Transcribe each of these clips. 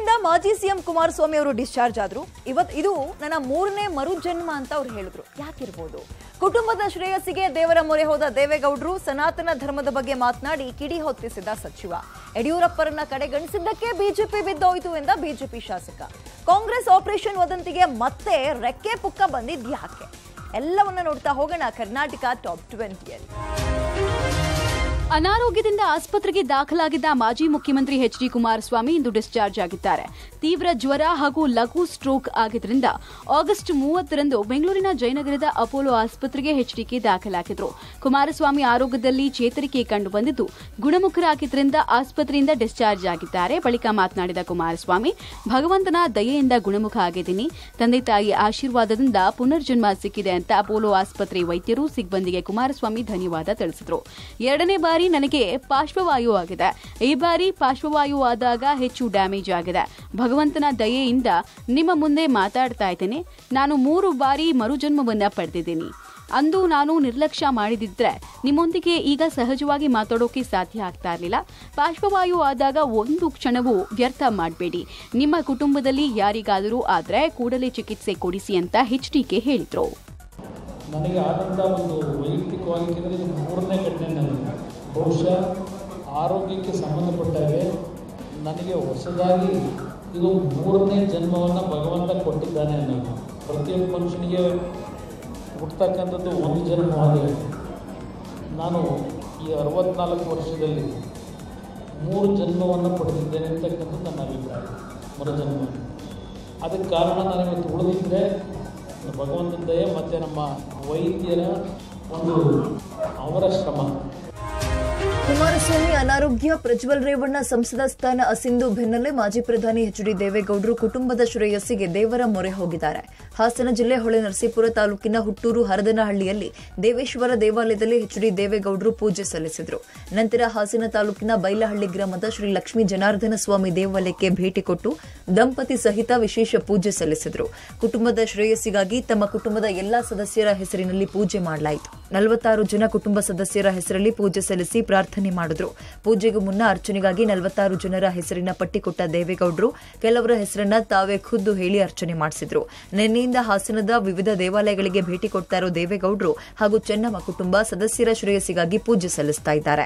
ಜೈಲಿನಿಂದ ಮಾಜಿ ಸಿಎಂ ಕುಮಾರಸ್ವಾಮಿ ಅವರು ಡಿಸ್ಚಾರ್ಜ್ ಆದ್ರು ಇವತ್ ಇದು ನನ್ನ ಮೂರನೇ ಮರುಜನ್ಮ ಅಂತ ಅವ್ರು ಹೇಳಿದ್ರು ಯಾಕಿರ್ಬೋದು ಕುಟುಂಬದ ಶ್ರೇಯಸ್ಸಿಗೆ ದೇವರ ಮೊರೆ ಹೋದ ದೇವೇಗೌಡರು ಸನಾತನ ಧರ್ಮದ ಬಗ್ಗೆ ಮಾತನಾಡಿ ಕಿಡಿ ಹೊತ್ತಿಸಿದ ಸಚಿವ ಯಡಿಯೂರಪ್ಪರನ್ನ ಕಡೆಗಣಿಸಿದ್ದಕ್ಕೆ ಬಿಜೆಪಿ ಬಿದ್ದೋಯ್ತು ಎಂದ ಬಿಜೆಪಿ ಶಾಸಕ ಕಾಂಗ್ರೆಸ್ ಆಪರೇಷನ್ ವದಂತಿಗೆ ಮತ್ತೆ ರೆಕ್ಕೆ ಪುಕ್ಕ ಬಂದಿದ್ಯಾಕೆ ಎಲ್ಲವನ್ನ ನೋಡ್ತಾ ಹೋಗೋಣ ಕರ್ನಾಟಕ ಟಾಪ್ ಟ್ವೆಂಟಿಯಲ್ಲಿ ಅನಾರೋಗ್ಯದಿಂದ ಆಸ್ಪತ್ರೆಗೆ ದಾಖಲಾಗಿದ್ದ ಮಾಜಿ ಮುಖ್ಯಮಂತ್ರಿ ಎಚ್ ಡಿ ಕುಮಾರಸ್ವಾಮಿ ಇಂದು ಡಿಸ್ಚಾರ್ಜ್ ಆಗಿದ್ದಾರೆ ತೀವ್ರ ಜ್ವರ ಹಾಗೂ ಲಘು ಸ್ಟ್ರೋಕ್ ಆಗಿದ್ದರಿಂದ ಆಗಸ್ಟ್ ಮೂವತ್ತರಂದು ಬೆಂಗಳೂರಿನ ಜಯನಗರದ ಅಪೋಲೋ ಆಸ್ಪತ್ರೆಗೆ ಎಚ್ಡಿಕೆ ದಾಖಲಾಗಿದ್ರು ಕುಮಾರಸ್ವಾಮಿ ಆರೋಗ್ಯದಲ್ಲಿ ಚೇತರಿಕೆ ಕಂಡು ಬಂದಿದ್ದು ಗುಣಮುಖರಾಗಿದ್ದರಿಂದ ಆಸ್ಪತ್ರೆಯಿಂದ ಡಿಸ್ಚಾರ್ಜ್ ಆಗಿದ್ದಾರೆ ಬಳಿಕ ಮಾತನಾಡಿದ ಕುಮಾರಸ್ವಾಮಿ ಭಗವಂತನ ದಯೆಯಿಂದ ಗುಣಮುಖ ಆಗಿದ್ದೀನಿ ತಂದೆ ತಾಯಿ ಆಶೀರ್ವಾದದಿಂದ ಪುನರ್ಜನ್ಮ ಸಿಕ್ಕಿದೆ ಅಂತ ಅಪೋಲೋ ಆಸ್ಪತ್ರೆ ವೈದ್ಯರು ಸಿಬ್ಬಂದಿಗೆ ಕುಮಾರಸ್ವಾಮಿ ಧನ್ಯವಾದ ತಿಳಿಸಿದ್ರು ಎರಡನೇ ಬಾರಿ ನನಗೆ ಪಾರ್ಶ್ವವಾಯು ಆಗಿದೆ ಈ ಬಾರಿ ಪಾರ್ಶ್ವವಾಯು ಆದಾಗ ಹೆಚ್ಚು ಡ್ಯಾಮೇಜ್ ಆಗಿದೆ ಭಗವಂತನ ದಯೆಯಿಂದ ನಿಮ್ಮ ಮುಂದೆ ಮಾತಾಡ್ತಾ ಇದ್ದೇನೆ ನಾನು ಮೂರು ಬಾರಿ ಮರುಜನ್ಮವನ್ನ ಪಡೆದಿದ್ದೀನಿ ಅಂದು ನಾನು ನಿರ್ಲಕ್ಷ್ಯ ಮಾಡಿದಿದ್ರೆ ನಿಮ್ಮೊಂದಿಗೆ ಈಗ ಸಹಜವಾಗಿ ಮಾತಾಡೋಕೆ ಸಾಧ್ಯ ಆಗ್ತಾ ಇರಲಿಲ್ಲ ಪಾರ್ಶ್ವವಾಯು ಆದಾಗ ಒಂದು ಕ್ಷಣವೂ ವ್ಯರ್ಥ ಮಾಡಬೇಡಿ ನಿಮ್ಮ ಕುಟುಂಬದಲ್ಲಿ ಯಾರಿಗಾದರೂ ಆದ್ರೆ ಕೂಡಲೇ ಚಿಕಿತ್ಸೆ ಕೊಡಿಸಿ ಅಂತ ಎಚ್ಡಿಕೆ ಹೇಳಿದ್ರು ನನಗೆ ಆದಂಥ ಒಂದು ವೈಯಕ್ತಿಕವಾಗಿ ಕೇಳಿದ್ರೆ ಇದು ಮೂರನೇ ಘಟನೆ ನನಗೆ ಬಹುಶಃ ಆರೋಗ್ಯಕ್ಕೆ ಸಂಬಂಧಪಟ್ಟಾಗೆ ನನಗೆ ಹೊಸದಾಗಿ ಇದು ಮೂರನೇ ಜನ್ಮವನ್ನು ಭಗವಂತ ಕೊಟ್ಟಿದ್ದಾನೆ ಅನ್ನೋದು ಪ್ರತಿಯೊಬ್ಬ ಮನುಷ್ಯನಿಗೆ ಹುಟ್ಟತಕ್ಕಂಥದ್ದು ಒಂದು ಜನ್ಮ ಆದರೆ ನಾನು ಈ ಅರವತ್ನಾಲ್ಕು ವರ್ಷದಲ್ಲಿ ಮೂರು ಜನ್ಮವನ್ನು ಪಡೆದಿದ್ದೇನೆ ಅಂತಕ್ಕಂಥದ್ದು ನನ್ನ ಅಭಿಪ್ರಾಯ ಮರುಜನ್ಮ ಅದಕ್ಕೆ ಕಾರಣ ನಾನು ಇವತ್ತು ಉಳಿದಿದ್ದರೆ ಭಗವಂತನ ದಯೆ ಮತ್ತು ನಮ್ಮ ವೈದ್ಯರ ಒಂದು ಅವರ ಶ್ರಮ ಕುಮಾರಸ್ವಾಮಿ ಅನಾರೋಗ್ಯ ಪ್ರಜ್ವಲ್ ರೇವಣ್ಣ ಸಂಸದ ಸ್ಥಾನ ಅಸಿಂಧು ಬೆನ್ನಲ್ಲೇ ಮಾಜಿ ಪ್ರಧಾನಿ ಎಚ್ ಡಿ ದೇವೇಗೌಡರು ಕುಟುಂಬದ ಶ್ರೇಯಸ್ಸಿಗೆ ದೇವರ ಮೊರೆ ಹೋಗಿದ್ದಾರೆ ಹಾಸನ ಜಿಲ್ಲೆ ಹೊಳೆನರಸೀಪುರ ತಾಲೂಕಿನ ಹುಟ್ಟೂರು ಹರದನಹಳ್ಳಿಯಲ್ಲಿ ದೇವೇಶ್ವರ ದೇವಾಲಯದಲ್ಲಿ ಎಚ್ ಡಿ ದೇವೇಗೌಡರು ಪೂಜೆ ಸಲ್ಲಿಸಿದರು ನಂತರ ಹಾಸನ ತಾಲೂಕಿನ ಬೈಲಹಳ್ಳಿ ಗ್ರಾಮದ ಶ್ರೀ ಲಕ್ಷ್ಮೀ ಜನಾರ್ದನ ಸ್ವಾಮಿ ದೇವಾಲಯಕ್ಕೆ ಭೇಟಿ ಕೊಟ್ಟು ದಂಪತಿ ಸಹಿತ ವಿಶೇಷ ಪೂಜೆ ಸಲ್ಲಿಸಿದರು ಕುಟುಂಬದ ಶ್ರೇಯಸ್ಸಿಗಾಗಿ ತಮ್ಮ ಕುಟುಂಬದ ಎಲ್ಲಾ ಸದಸ್ಯರ ಹೆಸರಿನಲ್ಲಿ ಪೂಜೆ ಮಾಡಲಾಯಿತು ನಲವತ್ತಾರು ಜನ ಕುಟುಂಬ ಸದಸ್ಯರ ಹೆಸರಲ್ಲಿ ಪೂಜೆ ಸಲ್ಲಿಸಿ ಪ್ರಾರ್ಥನೆ ಮಾಡಿದ್ರು ಪೂಜೆಗೂ ಮುನ್ನ ಅರ್ಚನೆಗಾಗಿ ನಲವತ್ತಾರು ಜನರ ಹೆಸರಿನ ಪಟ್ಟಿ ಕೊಟ್ಟ ದೇವೇಗೌಡರು ಕೆಲವರ ಹೆಸರನ್ನ ತಾವೇ ಖುದ್ದು ಹೇಳಿ ಅರ್ಚನೆ ಮಾಡಿಸಿದ್ರು ನಿನ್ನೆಯಿಂದ ಹಾಸನದ ವಿವಿಧ ದೇವಾಲಯಗಳಿಗೆ ಭೇಟಿ ಕೊಡ್ತಾ ಇರೋ ದೇವೇಗೌಡರು ಹಾಗೂ ಚೆನ್ನಮ್ಮ ಕುಟುಂಬ ಸದಸ್ಯರ ಶ್ರೇಯಸ್ಸಿಗಾಗಿ ಪೂಜೆ ಸಲ್ಲಿಸ್ತಾ ಇದ್ದಾರೆ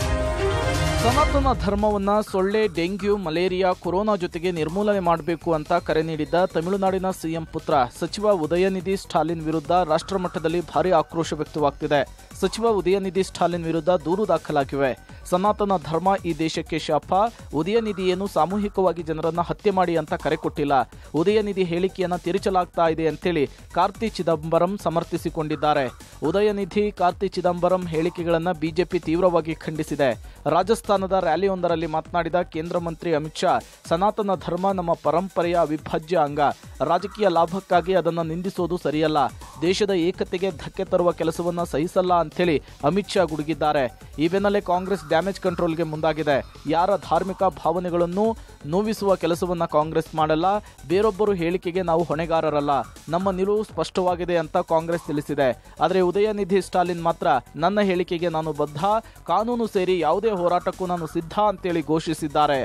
ಸನಾತನ ಧರ್ಮವನ್ನ ಸೊಳ್ಳೆ ಡೆಂಗ್ಯೂ ಮಲೇರಿಯಾ ಕೊರೋನಾ ಜೊತೆಗೆ ನಿರ್ಮೂಲನೆ ಮಾಡಬೇಕು ಅಂತ ಕರೆ ನೀಡಿದ್ದ ತಮಿಳುನಾಡಿನ ಸಿಎಂ ಪುತ್ರ ಸಚಿವ ಉದಯನಿಧಿ ಸ್ಟಾಲಿನ್ ವಿರುದ್ಧ ರಾಷ್ಟ್ರಮಟ್ಟದಲ್ಲಿ ಭಾರಿ ಆಕ್ರೋಶ ವ್ಯಕ್ತವಾಗ್ತಿದೆ ಸಚಿವ ಉದಯನಿಧಿ ಸ್ಟಾಲಿನ್ ವಿರುದ್ಧ ದೂರು ದಾಖಲಾಗಿವೆ ಸನಾತನ ಧರ್ಮ ಈ ದೇಶಕ್ಕೆ ಶಾಪ ಉದಯನಿಧಿಯನ್ನು ಸಾಮೂಹಿಕವಾಗಿ ಜನರನ್ನ ಹತ್ಯೆ ಮಾಡಿ ಅಂತ ಕರೆ ಕೊಟ್ಟಿಲ್ಲ ಉದಯನಿಧಿ ಹೇಳಿಕೆಯನ್ನ ತಿರುಚಲಾಗ್ತಾ ಇದೆ ಅಂತೇಳಿ ಕಾರ್ತಿ ಚಿದಂಬರಂ ಸಮರ್ಥಿಸಿಕೊಂಡಿದ್ದಾರೆ ಉದಯನಿಧಿ ಕಾರ್ತಿ ಚಿದಂಬರಂ ಹೇಳಿಕೆಗಳನ್ನ ಬಿಜೆಪಿ ತೀವ್ರವಾಗಿ ಖಂಡಿಸಿದೆ ರಾಜಸ್ಥಾನದ ರ್ಯಾಲಿಯೊಂದರಲ್ಲಿ ಮಾತನಾಡಿದ ಕೇಂದ್ರ ಮಂತ್ರಿ ಅಮಿತ್ ಶಾ ಸನಾತನ ಧರ್ಮ ನಮ್ಮ ಪರಂಪರೆಯ ಅವಿಭಾಜ್ಯ ಅಂಗ ರಾಜಕೀಯ ಲಾಭಕ್ಕಾಗಿ ಅದನ್ನು ನಿಂದಿಸೋದು ಸರಿಯಲ್ಲ ದೇಶದ ಏಕತೆಗೆ ಧಕ್ಕೆ ತರುವ ಕೆಲಸವನ್ನ ಸಹಿಸಲ್ಲ ಅಂತೇಳಿ ಅಮಿತ್ ಶಾ ಗುಡುಗಿದ್ದಾರೆ ಈ ಬೆನ್ನಲ್ಲೇ ಕಾಂಗ್ರೆಸ್ ಡ್ಯಾಮೇಜ್ ಕಂಟ್ರೋಲ್ಗೆ ಮುಂದಾಗಿದೆ ಯಾರ ಧಾರ್ಮಿಕ ಭಾವನೆಗಳನ್ನು ನೋವಿಸುವ ಕೆಲಸವನ್ನ ಕಾಂಗ್ರೆಸ್ ಮಾಡಲ್ಲ ಬೇರೊಬ್ಬರು ಹೇಳಿಕೆಗೆ ನಾವು ಹೊಣೆಗಾರರಲ್ಲ ನಮ್ಮ ನಿಲುವು ಸ್ಪಷ್ಟವಾಗಿದೆ ಅಂತ ಕಾಂಗ್ರೆಸ್ ತಿಳಿಸಿದೆ ಆದರೆ ಉದಯನಿಧಿ ಸ್ಟಾಲಿನ್ ಮಾತ್ರ ನನ್ನ ಹೇಳಿಕೆಗೆ ನಾನು ಬದ್ಧ ಕಾನೂನು ಸೇರಿ ಯಾವುದೇ ಹೋರಾಟಕ್ಕೂ ನಾನು ಸಿದ್ಧ ಅಂತೇಳಿ ಘೋಷಿಸಿದ್ದಾರೆ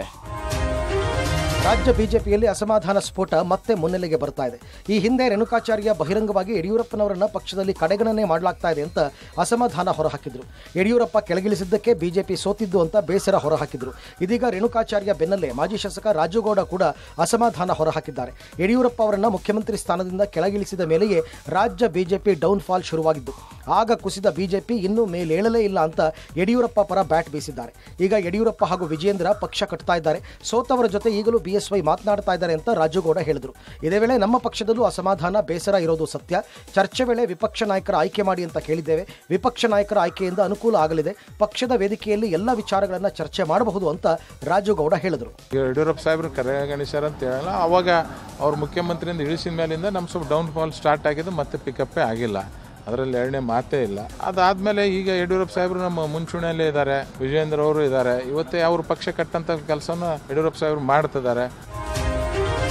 ರಾಜ್ಯ ಬಿಜೆಪಿಯಲ್ಲಿ ಅಸಮಾಧಾನ ಸ್ಫೋಟ ಮತ್ತೆ ಮುನ್ನೆಲೆಗೆ ಬರ್ತಾ ಇದೆ ಈ ಹಿಂದೆ ರೇಣುಕಾಚಾರ್ಯ ಬಹಿರಂಗವಾಗಿ ಯಡಿಯೂರಪ್ಪನವರನ್ನ ಪಕ್ಷದಲ್ಲಿ ಕಡೆಗಣನೆ ಮಾಡಲಾಗ್ತಾ ಇದೆ ಅಂತ ಅಸಮಾಧಾನ ಹೊರಹಾಕಿದ್ರು ಯಡಿಯೂರಪ್ಪ ಕೆಳಗಿಳಿಸಿದ್ದಕ್ಕೆ ಬಿಜೆಪಿ ಸೋತಿದ್ದು ಅಂತ ಬೇಸರ ಹೊರಹಾಕಿದ್ರು ಇದೀಗ ರೇಣುಕಾಚಾರ್ಯ ಬೆನ್ನಲ್ಲೇ ಮಾಜಿ ಶಾಸಕ ರಾಜುಗೌಡ ಕೂಡ ಅಸಮಾಧಾನ ಹೊರಹಾಕಿದ್ದಾರೆ ಯಡಿಯೂರಪ್ಪ ಅವರನ್ನ ಮುಖ್ಯಮಂತ್ರಿ ಸ್ಥಾನದಿಂದ ಕೆಳಗಿಳಿಸಿದ ಮೇಲೆಯೇ ರಾಜ್ಯ ಬಿಜೆಪಿ ಡೌನ್ ಫಾಲ್ ಶುರುವಾಗಿದ್ದು ಆಗ ಕುಸಿದ ಬಿಜೆಪಿ ಇನ್ನೂ ಮೇಲೇಳಲೇ ಇಲ್ಲ ಅಂತ ಯಡಿಯೂರಪ್ಪ ಪರ ಬ್ಯಾಟ್ ಬೀಸಿದ್ದಾರೆ ಈಗ ಯಡಿಯೂರಪ್ಪ ಹಾಗೂ ವಿಜೇಂದ್ರ ಪಕ್ಷ ಕಟ್ತಾ ಇದ್ದಾರೆ ಸೋತವರ ಜೊತೆ ಈಗಲೂ ಬಿಎಸ್ವೈ ಮಾತನಾಡ್ತಾ ಇದ್ದಾರೆ ಅಂತ ರಾಜುಗೌಡ ಹೇಳಿದರು ಇದೇ ವೇಳೆ ನಮ್ಮ ಪಕ್ಷದಲ್ಲೂ ಅಸಮಾಧಾನ ಬೇಸರ ಇರೋದು ಸತ್ಯ ಚರ್ಚೆ ವೇಳೆ ವಿಪಕ್ಷ ನಾಯಕರ ಆಯ್ಕೆ ಮಾಡಿ ಅಂತ ಕೇಳಿದ್ದೇವೆ ವಿಪಕ್ಷ ನಾಯಕರ ಆಯ್ಕೆಯಿಂದ ಅನುಕೂಲ ಆಗಲಿದೆ ಪಕ್ಷದ ವೇದಿಕೆಯಲ್ಲಿ ಎಲ್ಲ ವಿಚಾರಗಳನ್ನು ಚರ್ಚೆ ಮಾಡಬಹುದು ಅಂತ ರಾಜುಗೌಡ ಹೇಳಿದರು ಈಗ ಯಡಿಯೂರಪ್ಪ ಸಾಹೇಬ್ರು ಕರೆಗಣಿಸ್ಯಾರ ಅಂತ ಹೇಳಲ್ಲ ಅವಾಗ ಅವ್ರು ಮುಖ್ಯಮಂತ್ರಿಯಿಂದ ಇಳಿಸಿದ ಮೇಲಿಂದ ನಮ್ಮ ಸ್ವಲ್ಪ ಡೌನ್ ಫಾಲ್ ಸ್ಟಾರ್ಟ್ ಆಗಿದ್ದು ಮತ್ತೆ ಪಿಕಪ್ಪೇ ಆಗಿಲ್ಲ ಅದರಲ್ಲಿ ಎರಡನೇ ಮಾತೇ ಇಲ್ಲ ಅದಾದಮೇಲೆ ಈಗ ಯಡಿಯೂರಪ್ಪ ಸಾಹೇಬರು ನಮ್ಮ ಮುಂಚೂಣಿಯಲ್ಲೇ ಇದ್ದಾರೆ ವಿಜಯೇಂದ್ರ ಅವರು ಇದ್ದಾರೆ ಇವತ್ತೇ ಅವ್ರ ಪಕ್ಷ ಕಟ್ಟಂಥ ಕೆಲಸನ ಯಡಿಯೂರಪ್ಪ ಸಾಹೇಬರು ಮಾಡ್ತಿದ್ದಾರೆ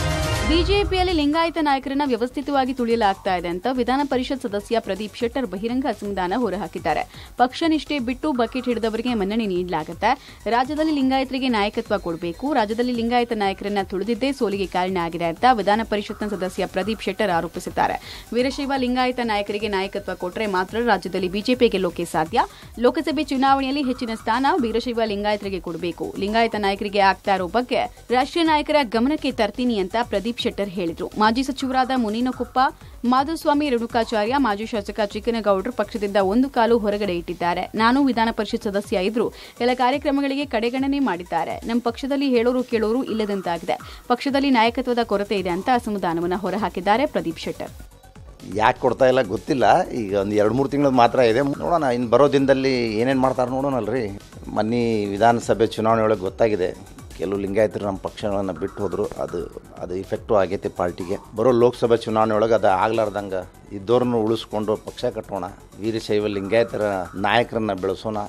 ಬಿಜೆಪಿಯಲ್ಲಿ ಲಿಂಗಾಯತ ನಾಯಕರನ್ನ ವ್ಯವಸ್ಥಿತವಾಗಿ ತುಳಿಯಲಾಗ್ತಾ ಇದೆ ಅಂತ ವಿಧಾನ ಪರಿಷತ್ ಸದಸ್ಯ ಪ್ರದೀಪ್ ಶೆಟ್ಟರ್ ಬಹಿರಂಗ ಅಸಮಾಧಾನ ಹೊರಹಾಕಿದ್ದಾರೆ ಪಕ್ಷ ನಿಷ್ಠೆ ಬಿಟ್ಟು ಬಕೆಟ್ ಹಿಡಿದವರಿಗೆ ಮನ್ನಣೆ ನೀಡಲಾಗುತ್ತೆ ರಾಜ್ಯದಲ್ಲಿ ಲಿಂಗಾಯತರಿಗೆ ನಾಯಕತ್ವ ಕೊಡಬೇಕು ರಾಜ್ಯದಲ್ಲಿ ಲಿಂಗಾಯತ ನಾಯಕರನ್ನ ತುಳಿದಿದ್ದೇ ಸೋಲಿಗೆ ಕಾರಣ ಆಗಿದೆ ಅಂತ ವಿಧಾನ ಪರಿಷತ್ನ ಸದಸ್ಯ ಪ್ರದೀಪ್ ಶೆಟ್ಟರ್ ಆರೋಪಿಸಿದ್ದಾರೆ ವೀರಶೈವ ಲಿಂಗಾಯತ ನಾಯಕರಿಗೆ ನಾಯಕತ್ವ ಕೊಟ್ಟರೆ ಮಾತ್ರ ರಾಜ್ಯದಲ್ಲಿ ಬಿಜೆಪಿ ಗೆಲ್ಲೋಕೆ ಸಾಧ್ಯ ಲೋಕಸಭೆ ಚುನಾವಣೆಯಲ್ಲಿ ಹೆಚ್ಚಿನ ಸ್ಥಾನ ವೀರಶೈವ ಲಿಂಗಾಯತರಿಗೆ ಕೊಡಬೇಕು ಲಿಂಗಾಯತ ನಾಯಕರಿಗೆ ಆಗ್ತಾ ಇರೋ ಬಗ್ಗೆ ರಾಷ್ಟ್ರೀಯ ನಾಯಕರ ಗಮನಕ್ಕೆ ತರ್ತೀನಿ ಅಂತ ಪ್ರದೀಪ್ ಶೆಟ್ಟರ್ ಹೇಳಿದ್ರು ಮಾಜಿ ಸಚಿವರಾದ ಮುನಿನಕೊಪ್ಪ ಮಾಧುಸ್ವಾಮಿ ರೇಣುಕಾಚಾರ್ಯ ಮಾಜಿ ಶಾಸಕ ಚಿಕ್ಕನಗೌಡರು ಪಕ್ಷದಿಂದ ಒಂದು ಕಾಲು ಹೊರಗಡೆ ಇಟ್ಟಿದ್ದಾರೆ ನಾನು ವಿಧಾನ ಪರಿಷತ್ ಸದಸ್ಯ ಇದ್ರು ಕೆಲ ಕಾರ್ಯಕ್ರಮಗಳಿಗೆ ಕಡೆಗಣನೆ ಮಾಡಿದ್ದಾರೆ ನಮ್ಮ ಪಕ್ಷದಲ್ಲಿ ಹೇಳೋರು ಕೇಳೋರು ಇಲ್ಲದಂತಾಗಿದೆ ಪಕ್ಷದಲ್ಲಿ ನಾಯಕತ್ವದ ಕೊರತೆ ಇದೆ ಅಂತ ಅಸಮಾಧಾನವನ್ನು ಹೊರಹಾಕಿದ್ದಾರೆ ಪ್ರದೀಪ್ ಶೆಟ್ಟರ್ ಯಾಕೆ ಕೊಡ್ತಾ ಇಲ್ಲ ಗೊತ್ತಿಲ್ಲ ಈಗ ಒಂದು ಎರಡು ಮೂರು ತಿಂಗಳು ಮಾತ್ರ ಇದೆ ನೋಡೋಣ ಇನ್ನು ಬರೋ ದಿನದಲ್ಲಿ ಏನೇನು ಮಾಡ್ತಾರೆ ನೋಡೋಣಲ್ರಿ ಮೊನ್ನೆ ವಿಧಾನಸಭೆ ಚುನಾವಣೆ ಒಳಗೆ ಗೊತ್ತಾಗಿದೆ ಕೆಲವು ಲಿಂಗಾಯತರು ನಮ್ಮ ಪಕ್ಷಗಳನ್ನು ಬಿಟ್ಟು ಹೋದರು ಅದು ಅದು ಇಫೆಕ್ಟು ಆಗೈತೆ ಪಾರ್ಟಿಗೆ ಬರೋ ಲೋಕಸಭೆ ಚುನಾವಣೆ ಒಳಗೆ ಅದು ಆಗ್ಲಾರ್ದಂಗೆ ಇದ್ದವ್ರನ್ನ ಉಳಿಸ್ಕೊಂಡು ಪಕ್ಷ ಕಟ್ಟೋಣ ವೀರಶೈವ ಲಿಂಗಾಯತರ ನಾಯಕರನ್ನ ಬೆಳೆಸೋಣ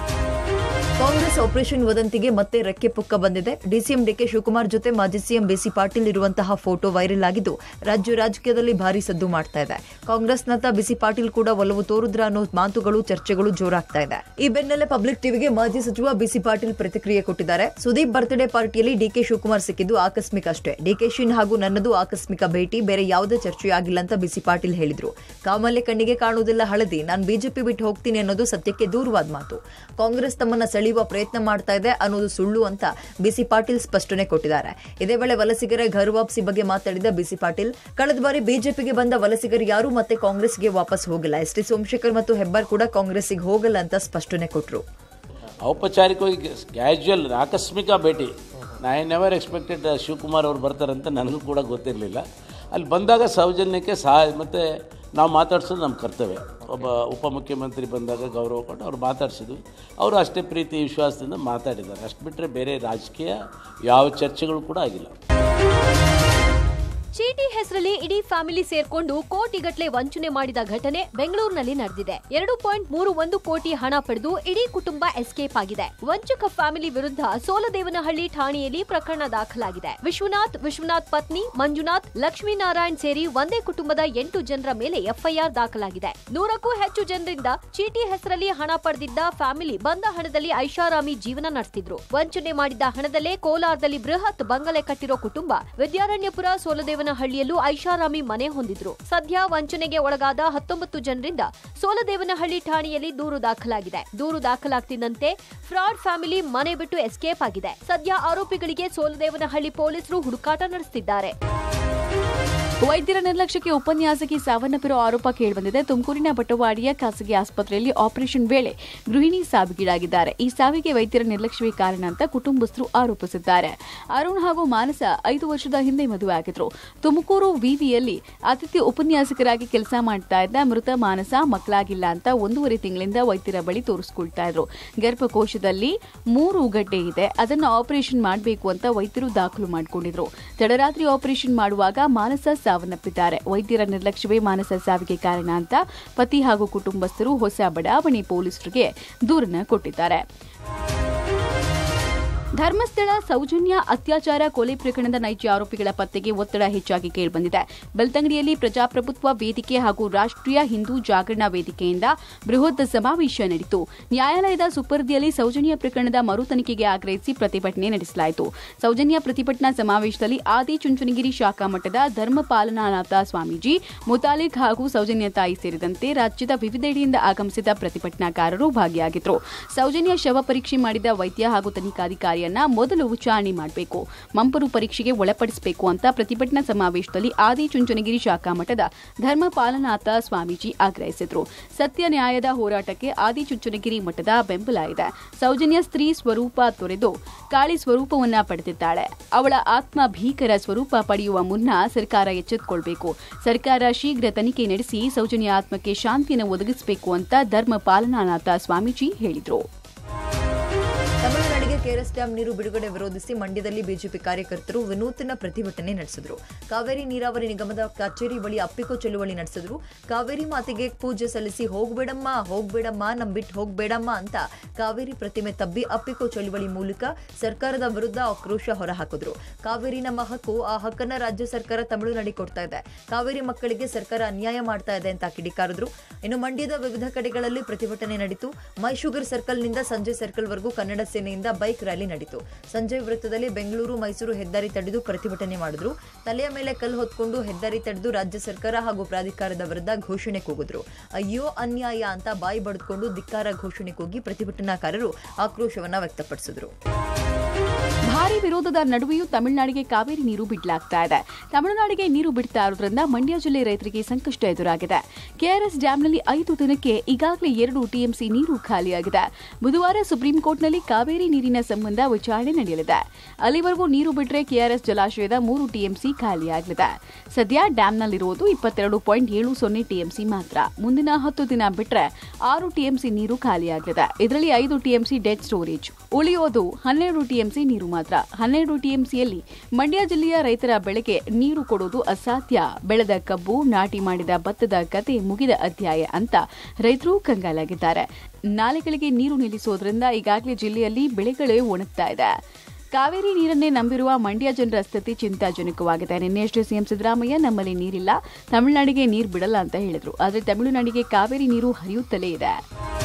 ಕಾಂಗ್ರೆಸ್ ಆಪರೇಷನ್ ವದಂತಿಗೆ ಮತ್ತೆ ರೆಕ್ಕೆ ಪುಕ್ಕ ಬಂದಿದೆ ಡಿಸಿಎಂ ಡಿಕೆ ಶಿವಕುಮಾರ್ ಜೊತೆ ಮಾಜಿ ಸಿಎಂ ಬಿಸಿ ಪಾಟೀಲ್ ಇರುವಂತಹ ಫೋಟೋ ವೈರಲ್ ಆಗಿದ್ದು ರಾಜ್ಯ ರಾಜಕೀಯದಲ್ಲಿ ಭಾರಿ ಸದ್ದು ಮಾಡ್ತಾ ಇದೆ ಕಾಂಗ್ರೆಸ್ನತ್ತ ಬಿಸಿ ಪಾಟೀಲ್ ಕೂಡ ಒಲವು ತೋರುದ್ರ ಅನ್ನೋ ಮಾತುಗಳು ಚರ್ಚೆಗಳು ಜೋರಾಗ್ತಾ ಇದೆ ಈ ಬೆನ್ನಲ್ಲೇ ಪಬ್ಲಿಕ್ ಟಿವಿಗೆ ಮಾಜಿ ಸಚಿವ ಬಿಸಿ ಪಾಟೀಲ್ ಪ್ರತಿಕ್ರಿಯೆ ಕೊಟ್ಟಿದ್ದಾರೆ ಸುದೀಪ್ ಬರ್ತ್ಡೇ ಪಾರ್ಟಿಯಲ್ಲಿ ಡಿಕೆ ಶಿವಕುಮಾರ್ ಸಿಕ್ಕಿದ್ದು ಆಕಸ್ಮಿಕ ಅಷ್ಟೇ ಡಿಕೆಶಿನ್ ಹಾಗೂ ನನ್ನದು ಆಕಸ್ಮಿಕ ಭೇಟಿ ಬೇರೆ ಯಾವುದೇ ಚರ್ಚೆಯಾಗಿಲ್ಲ ಅಂತ ಬಿಸಿ ಪಾಟೀಲ್ ಹೇಳಿದ್ರು ಕಾಮಲೆ ಕಣ್ಣಿಗೆ ಕಾಣುವುದಿಲ್ಲ ಹಳದಿ ನಾನು ಬಿಜೆಪಿ ಬಿಟ್ಟು ಹೋಗ್ತೀನಿ ಅನ್ನೋದು ಸತ್ಯಕ್ಕೆ ದೂರವಾದ ಮಾತು ಕಾಂಗ್ರೆಸ್ ತಮ್ಮನ್ನ ಸೆಳೆಯುವ ಪ್ರಯತ್ನ ಮಾಡ್ತಾ ಇದೆ ಅನ್ನೋದು ಸುಳ್ಳು ಅಂತ ಬಿಸಿ ಪಾಟೀಲ್ ಸ್ಪಷ್ಟನೆ ಕೊಟ್ಟಿದ್ದಾರೆ ಇದೇ ವೇಳೆ ವಲಸಿಗರ ಘರ್ ವಾಪಸಿ ಬಗ್ಗೆ ಮಾತಾಡಿದ ಬಿಸಿ ಪಾಟೀಲ್ ಕಳೆದ ಬಾರಿ ಬಿಜೆಪಿಗೆ ಬಂದ ವಲಸಿಗರು ಯಾರು ಮತ್ತೆ ಕಾಂಗ್ರೆಸ್ಗೆ ವಾಪಸ್ ಹೋಗಿಲ್ಲ ಎಸ್ ಟಿ ಸೋಮಶೇಖರ್ ಮತ್ತು ಹೆಬ್ಬಾರ್ ಕೂಡ ಕಾಂಗ್ರೆಸ್ಸಿಗೆ ಹೋಗಲ್ಲ ಅಂತ ಸ್ಪಷ್ಟನೆ ಕೊಟ್ಟರು ಔಪಚಾರಿಕವಾಗಿ ಕ್ಯಾಶುವಲ್ ಆಕಸ್ಮಿಕ ಭೇಟಿ ಐ ನೆವರ್ ಎಕ್ಸ್ಪೆಕ್ಟೆಡ್ ಶಿವಕುಮಾರ್ ಅವ್ರು ಬರ್ತಾರಂತ ನನಗೂ ಕೂಡ ಗೊತ್ತಿರಲಿಲ್ಲ ಅಲ್ಲಿ ಬಂದಾಗ ಸೌಜನ್ಯಕ್ಕೆ ಸಹಾಯ ಮತ್ತು ನಾವು ಮಾತಾಡ್ಸೋದು ನಮ್ಮ ಕರ್ತವ್ಯ ಒಬ್ಬ ಉಪಮುಖ್ಯಮಂತ್ರಿ ಬಂದಾಗ ಗೌರವ ಕೊಟ್ಟು ಅವ್ರು ಮಾತಾಡ್ಸಿದ್ವಿ ಅವರು ಅಷ್ಟೇ ಪ್ರೀತಿ ವಿಶ್ವಾಸದಿಂದ ಮಾತಾಡಿದ್ದಾರೆ ಅಷ್ಟು ಬಿಟ್ಟರೆ ಬೇರೆ ರಾಜಕೀಯ ಯಾವ ಚರ್ಚೆಗಳು ಕೂಡ ಆಗಿಲ್ಲ ಚೀಟಿ ಹೆಸರಲ್ಲಿ ಇಡೀ ಫ್ಯಾಮಿಲಿ ಸೇರ್ಕೊಂಡು ಕೋಟಿಗಟ್ಲೆ ವಂಚನೆ ಮಾಡಿದ ಘಟನೆ ಬೆಂಗಳೂರಿನಲ್ಲಿ ನಡೆದಿದೆ ಎರಡು ಪಾಯಿಂಟ್ ಮೂರು ಒಂದು ಕೋಟಿ ಹಣ ಪಡೆದು ಇಡೀ ಕುಟುಂಬ ಎಸ್ಕೇಪ್ ಆಗಿದೆ ವಂಚಕ ಫ್ಯಾಮಿಲಿ ವಿರುದ್ಧ ಸೋಲದೇವನಹಳ್ಳಿ ಠಾಣೆಯಲ್ಲಿ ಪ್ರಕರಣ ದಾಖಲಾಗಿದೆ ವಿಶ್ವನಾಥ್ ವಿಶ್ವನಾಥ್ ಪತ್ನಿ ಮಂಜುನಾಥ್ ಲಕ್ಷ್ಮೀನಾರಾಯಣ್ ಸೇರಿ ಒಂದೇ ಕುಟುಂಬದ ಎಂಟು ಜನರ ಮೇಲೆ ಎಫ್ಐಆರ್ ದಾಖಲಾಗಿದೆ ನೂರಕ್ಕೂ ಹೆಚ್ಚು ಜನರಿಂದ ಚೀಟಿ ಹೆಸರಲ್ಲಿ ಹಣ ಪಡೆದಿದ್ದ ಫ್ಯಾಮಿಲಿ ಬಂದ ಹಣದಲ್ಲಿ ಐಷಾರಾಮಿ ಜೀವನ ನಡೆಸ್ತಿದ್ರು ವಂಚನೆ ಮಾಡಿದ್ದ ಹಣದಲ್ಲೇ ಕೋಲಾರದಲ್ಲಿ ಬೃಹತ್ ಬಂಗಲೆ ಕಟ್ಟಿರೋ ಕುಟುಂಬ ವಿದ್ಯಾರಣ್ಯಪುರ ಸೋಲದೇವನಹಳ್ಳಿಯಲ್ಲೂ ಐಷಾರಾಮಿ ಮನೆ ಹೊಂದಿದ್ರು ಸದ್ಯ ವಂಚನೆಗೆ ಒಳಗಾದ ಹತ್ತೊಂಬತ್ತು ಜನರಿಂದ ಸೋಲದೇವನಹಳ್ಳಿ ಠಾಣೆಯಲ್ಲಿ ದೂರು ದಾಖಲಾಗಿದೆ ದೂರು ದಾಖಲಾಗ್ತಿದ್ದಂತೆ ಫ್ರಾಡ್ ಫ್ಯಾಮಿಲಿ ಮನೆ ಬಿಟ್ಟು ಎಸ್ಕೇಪ್ ಆಗಿದೆ ಸದ್ಯ ಆರೋಪಿಗಳಿಗೆ ಸೋಲದೇವನಹಳ್ಳಿ ಪೊಲೀಸರು ಹುಡುಕಾಟ ನಡೆಸುತ್ತಿದ್ದಾರೆ ವೈದ್ಯರ ನಿರ್ಲಕ್ಷ್ಯಕ್ಕೆ ಉಪನ್ಯಾಸಕಿ ಸಾವನ್ನಪ್ಪಿರೋ ಆರೋಪ ಕೇಳಿಬಂದಿದೆ ತುಮಕೂರಿನ ಬಟವಾಡಿಯ ಖಾಸಗಿ ಆಸ್ಪತ್ರೆಯಲ್ಲಿ ಆಪರೇಷನ್ ವೇಳೆ ಗೃಹಿಣಿ ಸಾವಿಗೀಡಾಗಿದ್ದಾರೆ ಈ ಸಾವಿಗೆ ವೈದ್ಯರ ನಿರ್ಲಕ್ಷ್ಯವೇ ಕಾರಣ ಅಂತ ಕುಟುಂಬಸ್ಥರು ಆರೋಪಿಸಿದ್ದಾರೆ ಅರುಣ್ ಹಾಗೂ ಮಾನಸ ಐದು ವರ್ಷದ ಹಿಂದೆ ಮದುವೆ ಆಗಿದ್ರು ತುಮಕೂರು ವಿವಿಯಲ್ಲಿ ಅತಿಥಿ ಉಪನ್ಯಾಸಕರಾಗಿ ಕೆಲಸ ಮಾಡ್ತಾ ಇದ್ದ ಮೃತ ಮಾನಸ ಮಕ್ಕಳಾಗಿಲ್ಲ ಅಂತ ಒಂದೂವರೆ ತಿಂಗಳಿಂದ ವೈದ್ಯರ ಬಳಿ ತೋರಿಸ್ಕೊಳ್ತಾ ಇದ್ರು ಗರ್ಭಕೋಶದಲ್ಲಿ ಮೂರು ಗಡ್ಡೆ ಇದೆ ಅದನ್ನು ಆಪರೇಷನ್ ಮಾಡಬೇಕು ಅಂತ ವೈದ್ಯರು ದಾಖಲು ಮಾಡಿಕೊಂಡಿದ್ರು ತಡರಾತ್ರಿ ಆಪರೇಷನ್ ಮಾಡುವಾಗ ಮಾನಸ ಸಾವನ್ನಪ್ಪಿದ್ದಾರೆ ವೈದ್ಯರ ನಿರ್ಲಕ್ಷ್ಯವೇ ಮಾನಸ ಸಾವಿಗೆ ಕಾರಣ ಅಂತ ಪತಿ ಹಾಗೂ ಕುಟುಂಬಸ್ಥರು ಹೊಸ ಬಡಾವಣೆ ಪೊಲೀಸರಿಗೆ ದೂರನ್ನ ಕೊಟ್ಟಿದ್ದಾರೆ ಧರ್ಮಸ್ಥಳ ಸೌಜನ್ಯ ಅತ್ಯಾಚಾರ ಕೊಲೆ ಪ್ರಕರಣದ ನೈಜ ಆರೋಪಿಗಳ ಪತ್ತೆಗೆ ಒತ್ತಡ ಹೆಚ್ಚಾಗಿ ಕೇಳಿಬಂದಿದೆ ಬೆಳ್ತಂಗಡಿಯಲ್ಲಿ ಪ್ರಜಾಪ್ರಭುತ್ವ ವೇದಿಕೆ ಹಾಗೂ ರಾಷ್ಟ್ರೀಯ ಹಿಂದೂ ಜಾಗರಣ ವೇದಿಕೆಯಿಂದ ಬೃಹತ್ ಸಮಾವೇಶ ನಡೆಯಿತು ನ್ಯಾಯಾಲಯದ ಸುಪರ್ದಿಯಲ್ಲಿ ಸೌಜನ್ಯ ಪ್ರಕರಣದ ಮರು ತನಿಖೆಗೆ ಆಗ್ರಹಿಸಿ ಪ್ರತಿಭಟನೆ ನಡೆಸಲಾಯಿತು ಸೌಜನ್ಯ ಪ್ರತಿಭಟನಾ ಸಮಾವೇಶದಲ್ಲಿ ಆದಿ ಚುಂಚನಗಿರಿ ಶಾಖಾ ಮಠದ ಧರ್ಮಪಾಲನಾನಾಥ ಸ್ವಾಮೀಜಿ ಮುತಾಲಿಕ್ ಹಾಗೂ ಸೌಜನ್ಯ ತಾಯಿ ಸೇರಿದಂತೆ ರಾಜ್ಯದ ವಿವಿಧೆಡೆಯಿಂದ ಆಗಮಿಸಿದ ಪ್ರತಿಭಟನಾಕಾರರು ಭಾಗಿಯಾಗಿದ್ದರು ಸೌಜನ್ಯ ಶವ ಪರೀಕ್ಷೆ ಮಾಡಿದ ವೈದ್ಯ ಹಾಗೂ ತನಿಖಾಧಿಕಾರಿಯನ್ನ ಮೊದಲು ವಿಚಾರಣೆ ಮಾಡಬೇಕು ಮಂಪರು ಪರೀಕ್ಷೆಗೆ ಒಳಪಡಿಸಬೇಕು ಅಂತ ಪ್ರತಿಭಟನಾ ಸಮಾವೇಶದಲ್ಲಿ ಆದಿ ಚುಂಚನಗಿರಿ ಶಾಖಾ ಮಠದ ಧರ್ಮಪಾಲನಾಥ ಸ್ವಾಮೀಜಿ ಆಗ್ರಹಿಸಿದ್ರು ಸತ್ಯ ನ್ಯಾಯದ ಹೋರಾಟಕ್ಕೆ ಆದಿ ಚುಂಚನಗಿರಿ ಮಠದ ಬೆಂಬಲ ಇದೆ ಸೌಜನ್ಯ ಸ್ತ್ರೀ ಸ್ವರೂಪ ತೊರೆದು ಕಾಳಿ ಸ್ವರೂಪವನ್ನ ಪಡೆದಿದ್ದಾಳೆ ಅವಳ ಆತ್ಮ ಭೀಕರ ಸ್ವರೂಪ ಪಡೆಯುವ ಮುನ್ನ ಸರ್ಕಾರ ಎಚ್ಚೆತ್ತುಕೊಳ್ಬೇಕು ಸರ್ಕಾರ ಶೀಘ್ರ ತನಿಖೆ ನಡೆಸಿ ಸೌಜನ್ಯ ಆತ್ಮಕ್ಕೆ ಶಾಂತಿಯನ್ನು ಒದಗಿಸಬೇಕು ಅಂತ ಧರ್ಮ ಪಾಲನಾನಾಥ ಸ್ವಾಮೀಜಿ ಹೇಳಿದರು ತಮಿಳುನಾಡಿಗೆ ಕೆಆರ್ಎಸ್ ಡ್ಯಾಂ ನೀರು ಬಿಡುಗಡೆ ವಿರೋಧಿಸಿ ಮಂಡ್ಯದಲ್ಲಿ ಬಿಜೆಪಿ ಕಾರ್ಯಕರ್ತರು ವಿನೂತನ ಪ್ರತಿಭಟನೆ ನಡೆಸಿದರು ಕಾವೇರಿ ನೀರಾವರಿ ನಿಗಮದ ಕಚೇರಿ ಬಳಿ ಅಪ್ಪಿಕೋ ಚಳುವಳಿ ನಡೆಸಿದ್ರು ಕಾವೇರಿ ಮಾತೆಗೆ ಪೂಜೆ ಸಲ್ಲಿಸಿ ಹೋಗ್ಬೇಡಮ್ಮ ಹೋಗ್ಬೇಡಮ್ಮ ನಮ್ ಬಿಟ್ಟು ಹೋಗ್ಬೇಡಮ್ಮ ಅಂತ ಕಾವೇರಿ ಪ್ರತಿಮೆ ತಬ್ಬಿ ಅಪ್ಪಿಕೋ ಚಳುವಳಿ ಮೂಲಕ ಸರ್ಕಾರದ ವಿರುದ್ಧ ಆಕ್ರೋಶ ಹೊರಹಾಕಿದ್ರು ಕಾವೇರಿ ನಮ್ಮ ಹಕ್ಕು ಆ ಹಕ್ಕನ್ನ ರಾಜ್ಯ ಸರ್ಕಾರ ತಮಿಳುನಾಡಿಗೆ ಕೊಡ್ತಾ ಇದೆ ಕಾವೇರಿ ಮಕ್ಕಳಿಗೆ ಸರ್ಕಾರ ಅನ್ಯಾಯ ಮಾಡ್ತಾ ಇದೆ ಅಂತ ಕಿಡಿಕಾರಿದ್ರು ಇನ್ನು ಮಂಡ್ಯದ ವಿವಿಧ ಕಡೆಗಳಲ್ಲಿ ಪ್ರತಿಭಟನೆ ನಡೆಯಿತು ಮೈ ಶುಗರ್ ಸರ್ಕಲ್ನಿಂದ ಸಂಜೆ ಸರ್ಕಲ್ವರೆಗೂ ಕನ್ನಡ ಸೇನೆಯಿಂದ ಬೈಕ್ ರ್ಯಾಲಿ ನಡೆಯಿತು ಸಂಜೆ ವೃತ್ತದಲ್ಲಿ ಬೆಂಗಳೂರು ಮೈಸೂರು ಹೆದ್ದಾರಿ ತಡೆದು ಪ್ರತಿಭಟನೆ ಮಾಡಿದ್ರು ತಲೆಯ ಮೇಲೆ ಕಲ್ಲು ಹೊತ್ಕೊಂಡು ಹೆದ್ದಾರಿ ತಡೆದು ರಾಜ್ಯ ಸರ್ಕಾರ ಹಾಗೂ ಪ್ರಾಧಿಕಾರದ ವಿರುದ್ಧ ಘೋಷಣೆ ಕೂಗಿದ್ರು ಅಯ್ಯೋ ಅನ್ಯಾಯ ಅಂತ ಬಾಯಿ ಬಡಿದುಕೊಂಡು ಧಿಕ್ಕಾರ ಘೋಷಣೆ ಕೂಗಿ ಪ್ರತಿಭಟನಾಕಾರರು ಆಕ್ರೋಶವನ್ನ ವ್ಯಕ್ತಪಡಿಸಿದ್ರು ಭಾರಿ ವಿರೋಧದ ನಡುವೆಯೂ ತಮಿಳುನಾಡಿಗೆ ಕಾವೇರಿ ನೀರು ಬಿಡಲಾಗ್ತಾ ಇದೆ ತಮಿಳುನಾಡಿಗೆ ನೀರು ಬಿಡ್ತಾ ಇರೋದ್ರಿಂದ ಮಂಡ್ಯ ಜಿಲ್ಲೆ ರೈತರಿಗೆ ಸಂಕಷ್ಟ ಎದುರಾಗಿದೆ ಕೆಆರ್ಎಸ್ ಡ್ಯಾಂನಲ್ಲಿ ಐದು ದಿನಕ್ಕೆ ಈಗಾಗಲೇ ಎರಡು ಟಿಎಂಸಿ ನೀರು ಖಾಲಿಯಾಗಿದೆ ಬುಧವಾರ ಸುಪ್ರೀಂ ಕೋರ್ಟ್ನಲ್ಲಿ ಕಾವೇರಿ ನೀರಿನ ಸಂಬಂಧ ವಿಚಾರಣೆ ನಡೆಯಲಿದೆ ಅಲ್ಲಿವರೆಗೂ ನೀರು ಬಿಟ್ಟರೆ ಕೆಆರ್ಎಸ್ ಜಲಾಶಯದ ಮೂರು ಟಿಎಂಸಿ ಖಾಲಿಯಾಗಲಿದೆ ಸದ್ಯ ಡ್ಯಾಂನಲ್ಲಿರುವುದು ಇಪ್ಪತ್ತೆರಡು ಪಾಯಿಂಟ್ ಏಳು ಸೊನ್ನೆ ಟಿಎಂಸಿ ಮಾತ್ರ ಮುಂದಿನ ಹತ್ತು ದಿನ ಬಿಟ್ಟರೆ ಆರು ಟಿಎಂಸಿ ನೀರು ಖಾಲಿಯಾಗಲಿದೆ ಇದರಲ್ಲಿ ಐದು ಟಿಎಂಸಿ ಡೆಡ್ ಸ್ಟೋರೇಜ್ ಉಳಿಯೋದು ಹನ್ನೆರಡು ಟಿಎಂಸಿ ನೀರು ಮಾತ್ರ ಹನ್ನೆರಡು ಟಿಎಂಸಿಯಲ್ಲಿ ಮಂಡ್ಯ ಜಿಲ್ಲೆಯ ರೈತರ ಬೆಳೆಗೆ ನೀರು ಕೊಡುವುದು ಅಸಾಧ್ಯ ಬೆಳೆದ ಕಬ್ಬು ನಾಟಿ ಮಾಡಿದ ಭತ್ತದ ಕತೆ ಮುಗಿದ ಅಧ್ಯಾಯ ಅಂತ ರೈತರು ಕಂಗಾಲಾಗಿದ್ದಾರೆ ನಾಲೆಗಳಿಗೆ ನೀರು ನಿಲ್ಲಿಸೋದ್ರಿಂದ ಈಗಾಗಲೇ ಜಿಲ್ಲೆಯಲ್ಲಿ ಬೆಳೆಗಳೇ ಒಣಗ್ತಾ ಇದೆ ಕಾವೇರಿ ನೀರನ್ನೇ ನಂಬಿರುವ ಮಂಡ್ಯ ಜನರ ಸ್ಥಿತಿ ಚಿಂತಾಜನಕವಾಗಿದೆ ನಿನ್ನೆಯಷ್ಟೇ ಸಿಎಂ ಸಿದ್ದರಾಮಯ್ಯ ನಮ್ಮಲ್ಲಿ ನೀರಿಲ್ಲ ತಮಿಳುನಾಡಿಗೆ ನೀರು ಬಿಡಲ್ಲ ಅಂತ ಹೇಳಿದ್ರು ಆದರೆ ತಮಿಳುನಾಡಿಗೆ ಕಾವೇರಿ ನೀರು ಹರಿಯುತ್ತಲೇ ಇದೆ